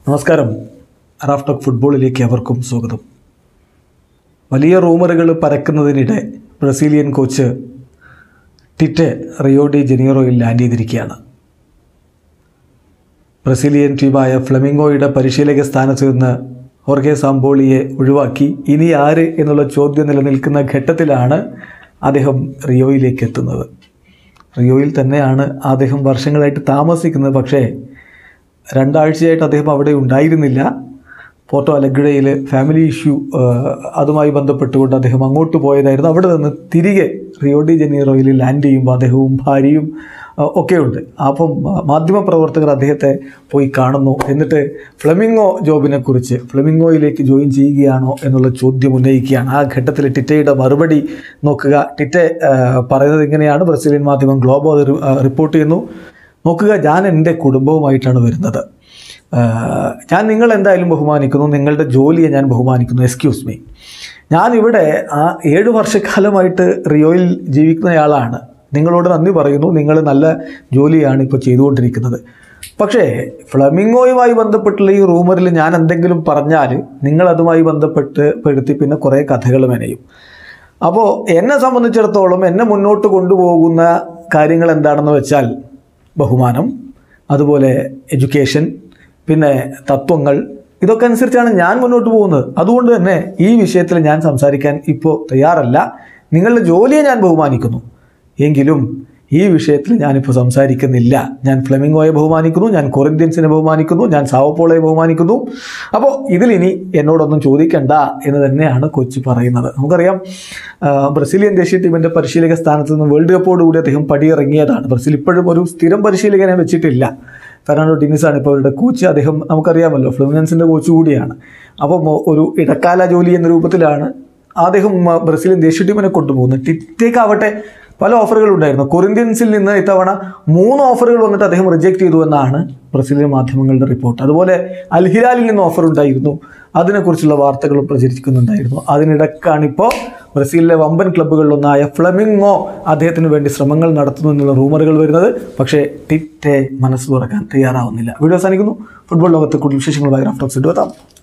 നമസ്കാരം റാഫ്റ്റോക്ക് ഫുട്ബോളിലേക്ക് അവർക്കും സ്വാഗതം വലിയ റൂമറുകൾ പരക്കുന്നതിനിടെ Brazilian coach Tite Rio de ജനീറോയിൽ ലാൻഡ് ചെയ്തിരിക്കുകയാണ് ബ്രസീലിയൻ ടീമായ ഫ്ലമിംഗോയുടെ പരിശീലക സ്ഥാനത്ത് നിന്ന് ഹോർഗെ സാംബോളിയെ ഒഴിവാക്കി ഇനി ആര് എന്നുള്ള ചോദ്യം നിലനിൽക്കുന്ന ഘട്ടത്തിലാണ് അദ്ദേഹം റിയോയിലേക്ക് എത്തുന്നത് റിയോയിൽ തന്നെയാണ് അദ്ദേഹം വർഷങ്ങളായിട്ട് താമസിക്കുന്നത് പക്ഷേ രണ്ടാഴ്ചയായിട്ട് അദ്ദേഹം അവിടെ ഉണ്ടായിരുന്നില്ല പോർട്ടോ അലഗ്രയിൽ ഫാമിലി ഇഷ്യൂ അതുമായി ബന്ധപ്പെട്ടുകൊണ്ട് അദ്ദേഹം അങ്ങോട്ട് പോയതായിരുന്നു അവിടെ നിന്ന് തിരികെ റിയോ ഡി ജനീറോയിൽ ലാൻഡ് ചെയ്യുമ്പോൾ അദ്ദേഹവും ഭാര്യയും ആ, ഒക്കെയുണ്ട് അപ്പം ആ, മാധ്യമപ്രവർത്തകർ അദ്ദേഹത്തെ പോയി കാണുന്നു എന്നിട്ട് ഫ്ലെമിംഗോ ജോബിനെ കുറിച്ച് ഫ്ലെമിംഗോയിലേക്ക് ജോയിൻ ചെയ്യുകയാണോ എന്നുള്ള ചോദ്യം ഉന്നയിക്കുകയാണ് ആ ഘട്ടത്തിൽ ടിറ്റയുടെ മറുപടി നോക്കുക ടിറ്റെ ആ, പറയുന്നത് ഇങ്ങനെയാണ് ബ്രസീലിയൻ മാധ്യമം ഗ്ലോബോ അത് റി- ആ, റിപ്പോർട്ട് ചെയ്യുന്നു നോക്കുക ഞാൻ എൻ്റെ കുടുംബവുമായിട്ടാണ് വരുന്നത് ആ, ഞാൻ നിങ്ങൾ എന്തായാലും ബഹുമാനിക്കുന്നു നിങ്ങളുടെ ജോലിയെ ഞാൻ ബഹുമാനിക്കുന്നു എക്സ്ക്യൂസ് മീ ഞാനിവിടെ ആ ഏഴ് വർഷക്കാലമായിട്ട് റിയോയിൽ ജീവിക്കുന്നയാളാണ് നിങ്ങളോട് നന്ദി പറയുന്നു നിങ്ങൾ നല്ല ജോലിയാണ് ഇപ്പോൾ ചെയ്തുകൊണ്ടിരിക്കുന്നത് പക്ഷേ ഫ്ലമിംഗോയുമായി ബന്ധപ്പെട്ടുള്ള ഈ റൂമറിൽ ഞാൻ എന്തെങ്കിലും പറഞ്ഞാൽ നിങ്ങൾ അതുമായി ബന്ധപ്പെട്ട് പെടുത്തി പിന്നെ കുറേ കഥകൾ മെനയും അപ്പോൾ എന്നെ സംബന്ധിച്ചിടത്തോളം എന്നെ മുന്നോട്ട് കൊണ്ടുപോകുന്ന കാര്യങ്ങൾ എന്താണെന്ന് വെച്ചാൽ ബഹുമാനം അതുപോലെ എഡ്യൂക്കേഷൻ പിന്നെ തത്വങ്ങൾ ഇതൊക്കെ അനുസരിച്ചാണ് ഞാൻ മുന്നോട്ട് പോകുന്നത് അതുകൊണ്ട് തന്നെ ഈ വിഷയത്തിൽ ഞാൻ സംസാരിക്കാൻ ഇപ്പോൾ തയ്യാറല്ല നിങ്ങളുടെ ജോലിയെ ഞാൻ ബഹുമാനിക്കുന്നു എങ്കിലും ഈ വിഷയത്തിൽ ഞാനിപ്പോൾ സംസാരിക്കുന്നില്ല ഞാൻ ഫ്ലെമിംഗോയെ ബഹുമാനിക്കുന്നു ഞാൻ കൊറിന്ത്യൻസിനെ ബഹുമാനിക്കുന്നു ഞാൻ സാവപ്പോളയെ ബഹുമാനിക്കുന്നു അപ്പോൾ ഇതിലിനി എന്നോടൊന്നും ചോദിക്കണ്ട എന്ന് തന്നെയാണ് കൊച്ചി പറയുന്നത് നമുക്കറിയാം ആ, ബ്രസീലിയൻ ദേശീയ ടീമിൻ്റെ പരിശീലക സ്ഥാനത്ത് നിന്ന് വേൾഡ് കപ്പോടുകൂടി അദ്ദേഹം പടിയിറങ്ങിയതാണ് ബ്രസീൽ ഇപ്പോഴും ഒരു സ്ഥിരം പരിശീലകനെ വെച്ചിട്ടില്ല ഫെർണാണ്ടോ ടിനിസാണ് ഇപ്പോൾ അവരുടെ കോച്ച് അദ്ദേഹം നമുക്കറിയാമല്ലോ ഫ്ലുമിനൻസിൻ്റെ കോച്ച് കൂടിയാണ് അപ്പം ഒരു ഇടക്കാല ജോലി എന്ന രൂപത്തിലാണ് അദ്ദേഹം ആ, ബ്രസീലിയൻ ദേശീയ ടീമിനെ കൊണ്ടുപോകുന്നത് ടിറ്റേക്കാവട്ടെ പല ഓഫറുകൾ ഉണ്ടായിരുന്നു കൊറിന്ത്യൻസിൽ നിന്ന് ഇത്തവണ മൂന്ന് ഓഫറുകൾ വന്നിട്ട് അദ്ദേഹം റിജക്റ്റ് ചെയ്തു എന്നാണ് ബ്രസീലിയൻ മാധ്യമങ്ങളുടെ റിപ്പോർട്ട് അതുപോലെ അൽഹിലാലിൽ നിന്ന് ഓഫർ ഉണ്ടായിരുന്നു അതിനെക്കുറിച്ചുള്ള വാർത്തകളും പ്രചരിക്കുന്നുണ്ടായിരുന്നു അതിനിടക്കാണിപ്പോൾ ബ്രസീലിലെ വമ്പൻ ക്ലബ്ബുകളിലൊന്നായ ഫ്ലമിംഗോ അദ്ദേഹത്തിന് വേണ്ടി ശ്രമങ്ങൾ നടത്തുന്നു എന്നുള്ള റൂമറുകൾ വരുന്നത് പക്ഷേ ടിറ്റെ മനസ്സ് തുറക്കാൻ തയ്യാറാവുന്നില്ല വീഡിയോ അവസാനിക്കുന്നു ഫുട്ബോൾ ലോകത്തെ കൂടുതൽ വിശേഷങ്ങളുമായി റാഫ്റ്റോക്സ് എടുത്താം